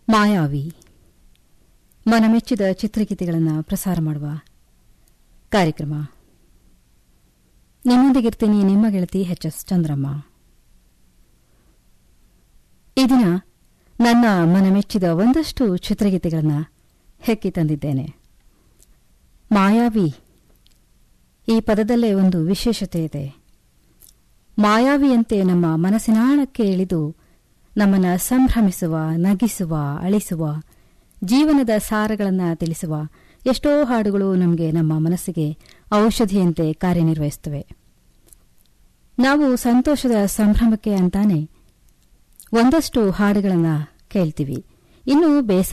ಮಾಯಾವಿ ಮನಮೆಚ್ಚಿದ ಚಿತ್ರಗೀತೆಗಳನ್ನು ಪ್ರಸಾರ ಮಾಡುವ ಕಾರ್ಯಕ್ರಮ ನಿಮ್ಮೊಂದಿಗಿರ್ತೀನಿ ನಿಮ್ಮ ಗೆಳತಿ ಎಚ್ ಎಸ್ ಚಂದ್ರಮ್ಮ ಈ ದಿನ ನನ್ನ ಮನಮೆಚ್ಚಿದ ಒಂದಷ್ಟು ಚಿತ್ರಗೀತೆಗಳನ್ನು ಹೆಕ್ಕಿ ತಂದಿದ್ದೇನೆ ಮಾಯಾವಿ ಈ ಪದದಲ್ಲೇ ಒಂದು ವಿಶೇಷತೆ ಇದೆ ಮಾಯಾವಿಯಂತೆ ನಮ್ಮ ಮನಸ್ಸಿನಾಳಕ್ಕೆ ಇಳಿದು ನಮ್ಮನ್ನು ಸಂಭ್ರಮಿಸುವ ನಗಿಸುವ ಅಳಿಸುವ ಜೀವನದ ಸಾರಗಳನ್ನು ತಿಳಿಸುವ ಎಷ್ಟೋ ಹಾಡುಗಳು ನಮಗೆ ನಮ್ಮ ಮನಸ್ಸಿಗೆ ಔಷಧಿಯಂತೆ ಕಾರ್ಯನಿರ್ವಹಿಸುತ್ತವೆ ನಾವು ಸಂತೋಷದ ಸಂಭ್ರಮಕ್ಕೆ ಅಂತಾನೆ ಒಂದಷ್ಟು ಹಾಡುಗಳನ್ನು ಕೇಳ್ತೀವಿ ಇನ್ನು ಬೇಸ